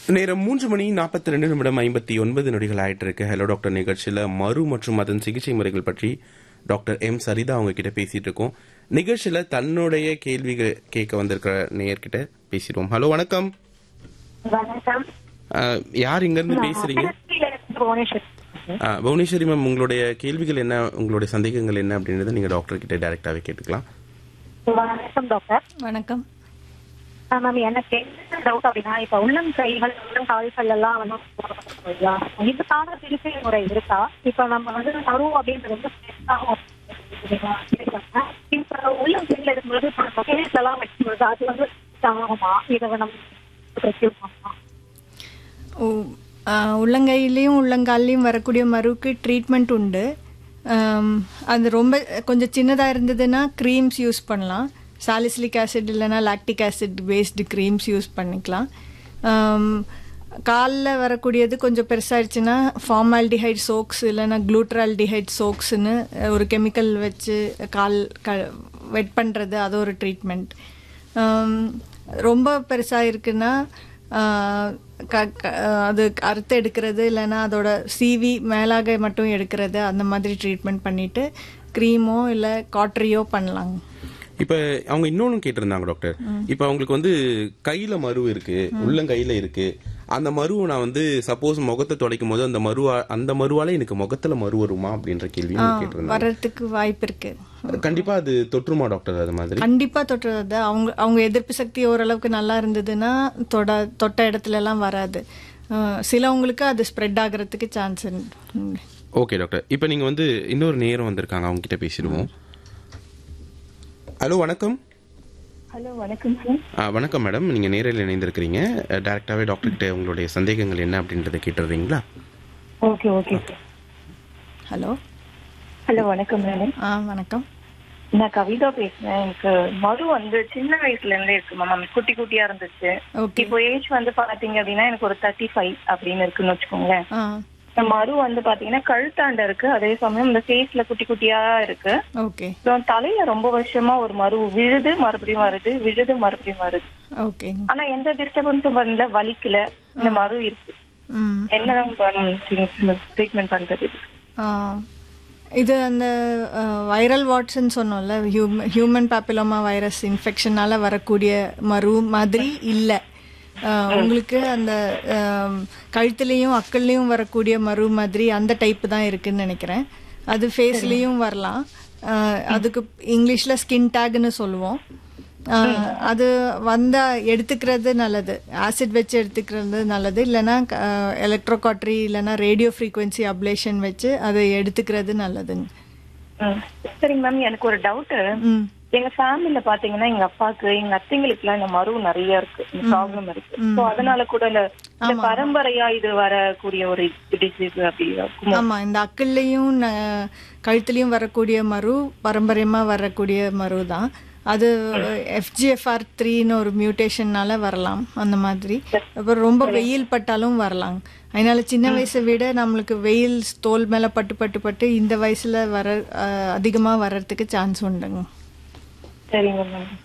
நேரம் மூன்று மணி நாற்பத்தி ரெண்டு நிமிடம் ஐம்பத்தி ஒன்பது நொடிகள் ஆயிட்டு இருக்கு ஹலோ டாக்டர் நிகழ்ச்சியில மறு மற்றும் அதன் சிகிச்சை முறைகள் பற்றி டாக்டர் எம் சரிதா அவங்க கிட்ட பேசிட்டு இருக்கோம் நிகழ்ச்சியில தன்னுடைய கேள்விகள் கேட்க வந்திருக்கிற நேயர்கிட்ட பேசிடுவோம் ஹலோ வணக்கம் வணக்கம் அஹ், யார் இங்க இருந்து பேசுறீங்க புவனேஸ்வர் அஹ், புவனேஸ்வரி மேம் உங்களுடைய கேள்விகள் என்ன உங்களுடைய சந்தேகங்கள் என்ன அப்படின்றத நீங்க டாக்டர் கிட்ட டைரக்டாவே கேட்டுக்கலாம் வணக்கம் டாக்டர் வணக்கம் மேம் எனக்கு என்ன டவுட் அப்படின்னா இப்ப உள்ளம் கைகள் உள்ளம் கால்கள் எல்லாம் வந்து இல்லையா? இதுக்கான சிகிச்சை முறை இருக்கா இப்ப நம்ம வந்து கரு அப்படின்றது வந்து stress ஆகும். சரிங்களா? இப்ப உள்ளம் கையில இருக்கும்போது இப்ப நம்ம கேஸ் எல்லாம் வைக்கும்போது அது வந்து stress ஆகுமா இதை நம்ம ரெக்யூர் பண்ணலாம் ஓ, ஆ, உள்ளங்கையிலையும் உள்ளங்கால்லையும் வரக்கூடிய மருவுக்கு ட்ரீட்மெண்ட் உண்டு ஆம், அது ரொம்ப கொஞ்சம் சின்னதாக இருந்ததுன்னா க்ரீம்ஸ் யூஸ் பண்ணலாம் சாலிசிலிக் ஆசிட் இல்லைன்னா lactic acid based creams use பண்ணிக்கலாம் காலில் வரக்கூடியது கொஞ்சம் பெருசாகிடுச்சுன்னா ஃபார்மால்டிஹைட் சோக்ஸ் இல்லைன்னா குளூட்ரால்டிஹைட் சோக்ஸ்னு ஒரு கெமிக்கல் வச்சு கால் க வெட் பண்ணுறது அது ஒரு ட்ரீட்மெண்ட் ரொம்ப பெருசாக இருக்குன்னா ஆஹ் க- க- அது அறுத்து எடுக்கிறது இல்லைன்னா அதோட சீவி மேலாக மட்டும் எடுக்கிறது அந்த மாதிரி ட்ரீட்மெண்ட் பண்ணிட்டு க்ரீமோ இல்லை காட்ரியோ பண்ணலாங்க இப்ப அவங்க இன்னொன்னு கேட்டிருந்தாங்க டாக்டர் இப்ப அவங்களுக்கு வந்து கையில மரு இருக்கு உள்ளங்கையில இருக்கு அந்த மருவை நான் வந்து சப்போஸ் முகத்தை துடைக்கும் போது அந்த மருவா அந்த மருவால எனக்கு முகத்துல மரு வருமா அப்படின்ற கேள்வியும் அவங்க கேட்டிருந்தாங்க வர்றதுக்கு வாய்ப்பு இருக்கு கண்டிப்பா அது தொற்றுமா டாக்டர் அது மாதிரி கண்டிப்பா தொட்டுறது அவங்க அவங்க எதிர்ப்பு சக்தி ஓரளவுக்கு நல்லா இருந்ததுன்னா தொட தொட்ட இடத்துல எல்லாம் வராது ஆஹ் சிலவங்களுக்கு அது ஸ்ப்ரெட் ஆகிறதுக்கு சான்ஸ் உண்டு ஓகே டாக்டர் இப்ப நீங்க வந்து இன்னொரு நேரம் வந்திருக்காங்க அவங்க கிட்ட பேசிடுவோம் ஹலோ வணக்கம் ஹலோ வணக்கம் சார் ஆ, வணக்கம் மேடம் நீங்க நேரில் இணைந்திருக்கிறீங்க டைரக்டாவே டாக்டர் கிட்ட உங்களுடைய சந்தேகங்கள் என்ன அப்படின்றத கேட்டுறீங்களா okay okay sir hello hello வணக்கம் மேடம் ஆ வணக்கம் நான் கவிதா பேசுறேன் எனக்கு மறு வந்து சின்ன வயசுல இருந்தே இருக்கு மேம் குட்டி குட்டியா இருந்துச்சு ஓகே இப்போ ஏஜ் வந்து பாத்தீங்க அப்படின்னா எனக்கு ஒரு தேர்ட்டி ஃபைவ் அப்படின்னு இருக்குன்னு வச்சுக்கோங்களேன் ஆ இந்த மறு வந்து பாத்தீங்கன்னா கழுத்தாண்ட இருக்கு அதே சமயம் இந்த ஃபேஸ்ல குட்டி குட்டியா இருக்கு ஓகே அப்புறம் தலையில ரொம்ப வருஷமா ஒரு மறு விழுது மறுபடியும் வருது விழுது மறுபடியும் வருது ஓகே ஆனா எந்த டிஸ்டர்பன்ஸும் வரல வலிக்கல இந்த மறு இருக்கு ம் என்னதான் ட்ரீட்மெண்ட் பண்றது ஆ, இது அந்த வைரல் வாட்ஸ்ன்னு சொன்னோம்ல ஹியூமன் பாப்பிலோமா வைரஸ் இன்ஃபெக்ஷனால வரக்கூடிய மரு மாதிரி இல்லை உங்களுக்கு அந்த ஆம், கழுத்துலேயும் அக்கல்லையும் வரக்கூடிய மரு மாதிரி அந்த டைப் தான் இருக்குன்னு நினைக்கிறேன் அது ஃபேஸ்லேயும் வரலாம் ஆ, அதுக்கு இங்கிலீஷில் ஸ்கின் டேக்னு சொல்லுவோம் ஆஹ் அது வந்தா எடுத்துக்கிறது நல்லது ஆசிட் வச்சு எடுத்துக்கிறது நல்லது இல்லைன்னா எலக்ட்ரோகாட்ரி இல்லைன்னா ரேடியோ ஃப்ரீக்வன்சி அப்ளேஷன் வச்சு அதை எடுத்துக்கிறது நல்லதுங்க ம். சரிங்க மேம் எனக்கு ஒரு டவுட் ம் எங்க ஃபேமிலில பாத்தீங்கன்னா எங்க அப்பாக்கு எங்க அத்தைங்களுக்கு எல்லாம் இந்த மருவு நிறைய இருக்கு இந்த ப்ராப்ளம் இருக்கு சோ அதனால கூட இல்ல இந்த பரம்பரையா இது வரக்கூடிய ஒரு டிசீஸ் அப்படி இருக்குமோ ஆமா இந்த அக்கல்லையும் ந- கழுத்துலயும் வரக்கூடிய மரு பாரம்பரியமா வரக்கூடிய மரு தான் அது எஃப்ஜிஎஃப்ஆர் த்ரீன்னு ஒரு மியூட்டேஷன்னால வரலாம் அந்த மாதிரி அப்புறம் ரொம்ப வெயில் பட்டாலும் வரலாம் அதனால சின்ன வயசை விட நம்மளுக்கு வெயில் தோல் மேல பட்டு பட்டு பட்டு இந்த வயசுல வர அஹ், அதிகமா வர்றதுக்கு சான்ஸ் உண்டுங்க சரிங்க மேம்